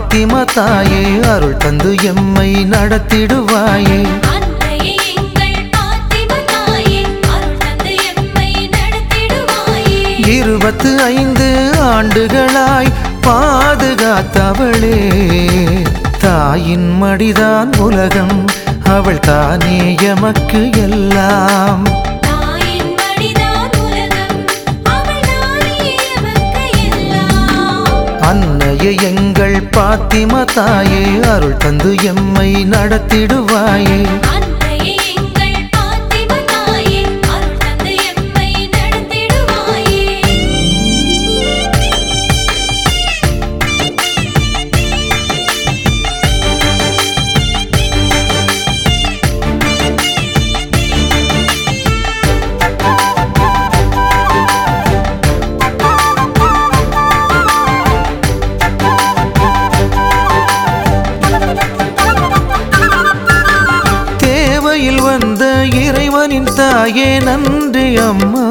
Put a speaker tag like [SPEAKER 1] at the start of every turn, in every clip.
[SPEAKER 1] பாத்திமா தாயே அருள் தந்து எம்மை நடத்திடுவாயே
[SPEAKER 2] அன்னையே எங்கள் பாத்திமா தாயே அருள் தந்து எம்மை நடத்திடுவாயே
[SPEAKER 1] இருபத்து ஐந்து ஆண்டுகளாய் பாதுகாத்தவளே தாயின் மடிதான் உலகம் அவள் தானே எமக்கு எல்லாம்
[SPEAKER 2] தாயின் மடிதான் உலகம் அவள் தானே எமக்கு எல்லாம்
[SPEAKER 1] அன்னையே எங்கள் பாத்திமா தாயே அருள் தந்து எம்மை நடத்திடுவாயே
[SPEAKER 2] அன்னையே எங்கள் பாத்திமா தாயே அருள் தந்து எம்மை நடத்திடுவாயே
[SPEAKER 1] தேவையில் வந்த இறைவனின் தாயே நன்றி அம்மா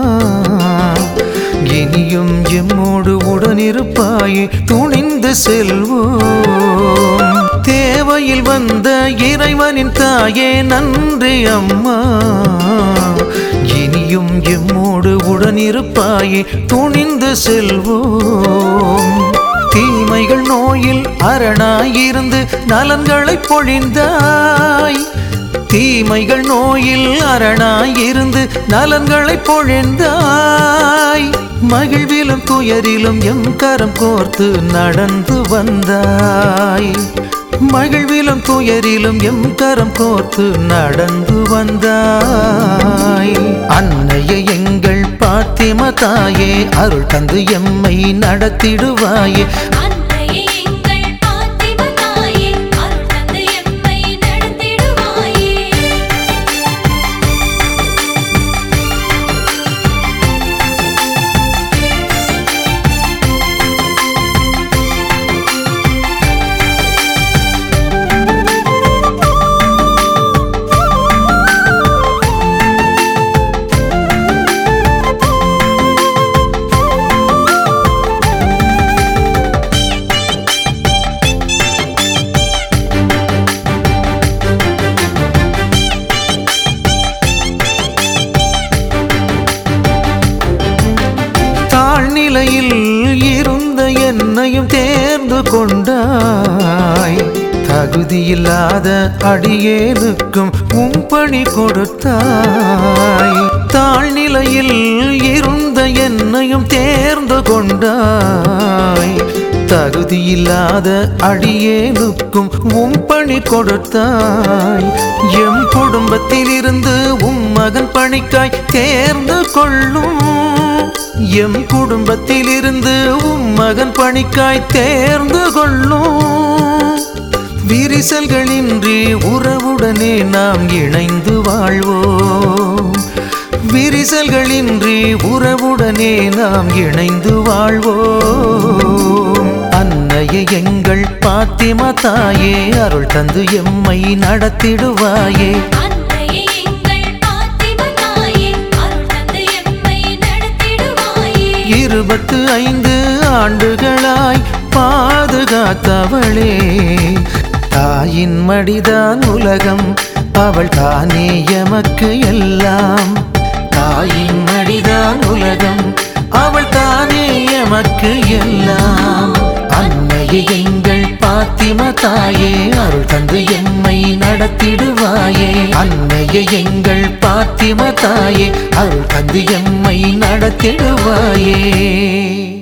[SPEAKER 1] இனியும் எம்மோடு உடனிருப்பாயே துணிந்து செல்வோம் தேவையில் வந்த இறைவனின் தாயே நன்றி அம்மா இனியும் எம்மோடு உடனிருப்பாயே துணிந்து செல்வோம் தீமைகள் நோயில் அரணாயிருந்து நலன்களை பொழிந்தாய் தீமைகள் நோயில் அரணாயிருந்து நலன்களை பொழிந்தாய் மகிழ்விலும் துயரிலும் எம் கரம் கோர்த்து நடந்து வந்தாய் மகிழ்விலும் துயரிலும் எம் கரம் கோர்த்து நடந்து வந்தாய் அன்னையே எங்கள் பாத்திம தாயே அருள் தந்து எம்மை நடத்திடுவாயே
[SPEAKER 2] அன்னையே எங்கள் பாத்திமா தாயே அருள் தந்து எம்மை நடத்திடுவாயே
[SPEAKER 1] தாழ்நிலையில் இருந்த என்னையும் தேர்ந்து கொண்டாய் தகுதியில்லாத அடியேனுக்கும் உம்பணி கொடுத்தாய் தாழ்நிலையில் இருந்த என்னையும் தேர்ந்து கொண்டாய் தகுதியில்லாத அடியேனுக்கும் உம்பணி கொடுத்தாய் எம் குடும்பத்தில் இருந்து உம் மகன் பணிக்காய் தேர்ந்து கொள்ளும் எம் குடும்பத்தில் இருந்து உம் மகன் பணிக்காய் தேர்ந்து கொள்ளும் விரிசல்களின்றி உறவுடனே நாம் இணைந்து வாழ்வோம் விரிசல்களின்றி உறவுடனே நாம் இணைந்து வாழ்வோம் அன்னையே எங்கள் பாத்திமா தாயே அருள் தந்து எம்மை நடத்திடுவாயே
[SPEAKER 2] அன்னையே எங்கள் பாத்திமா தாயே அருள் தந்து எம்மை நடத்திடுவாயே
[SPEAKER 1] இருபத்து ஐந்து ஆண்டுகளாய் பாதுகாத்தவளே தாயின் மடிதான் உலகம் அவள் தானே எமக்கு எல்லாம் தாயின் மடிதான் உலகம் அவள் தானே எமக்கு எல்லாம் அன்னையே எங்கள் பாத்திமா தாயே அருள் தந்து எம்மை நடத்திடுவாயே அன்னையே எங்கள் பாத்திமா தாயே அருள் தந்து எம்மை நடத்திடுவாயே